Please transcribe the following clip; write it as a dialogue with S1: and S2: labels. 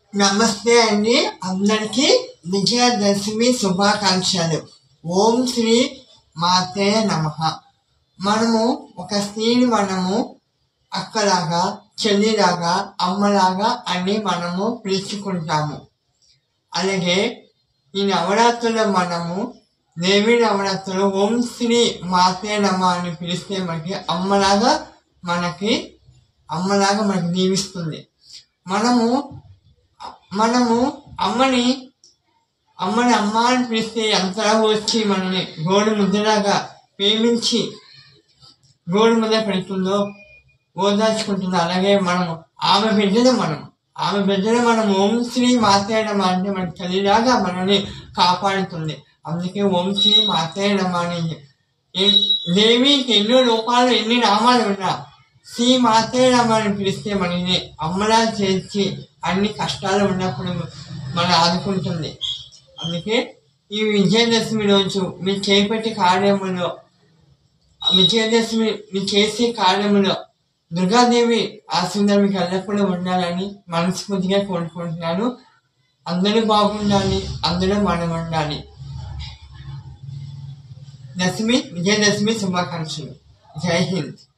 S1: నమస్తే అండి అందరికీ విజయదశమి శుభాకాంక్షలు ఓం శ్రీ మాతే నమ మనము ఒక స్త్రీని మనము అక్కలాగా చెల్లిలాగా అమ్మలాగా అని మనము పిలుచుకుంటాము అలాగే ఈ నవరాత్రుల్లో మనము దేవి నవరాత్రులు ఓం శ్రీ మాతే నమ అని పిలిస్తే మనకి అమ్మలాగా మనకి అమ్మలాగా మనకి దీవిస్తుంది మనము మనము అమ్మని అమ్మని అమ్మ అని పిలిస్తే ఎంతలా వచ్చి మనని గోడు ముద్దలాగా ప్రేమించి గోడు ముద్ద పెడుతుందో ఓదార్చుకుంటుందో అలాగే మనము ఆమె బిడ్డలు మనం ఆమె బిడ్డలు మనం ఓం శ్రీ మాతేయడం అంటే మన తల్లిలాగా మనల్ని కాపాడుతుంది అందుకే ఓం శ్రీ మాతేయడం అని ఏ- దేవికి ఎన్నో రూపాలు ఎన్ని నామాలు ఉన్నా శ్రీ మాతేయడం అని పిలిస్తే మనని అమ్మలా చేర్చి అన్ని కష్టాలు ఉన్నప్పుడు మన ఆదుకుంటుంది అందుకే ఈ విజయదశమి రోజు మీరు చేపట్టే కార్యములో విజయదశమి మీరు చేసే కార్యములో దుర్గాదేవి ఆశీర్వాదం మీకు ఎల్లప్పుడూ ఉండాలని మనస్ఫూర్తిగా కోరుకుంటున్నాను అందరూ బాగుండాలి అందరూ మనం ఉండాలి దశమి విజయదశమి శుభాకాంక్షలు జై హింద్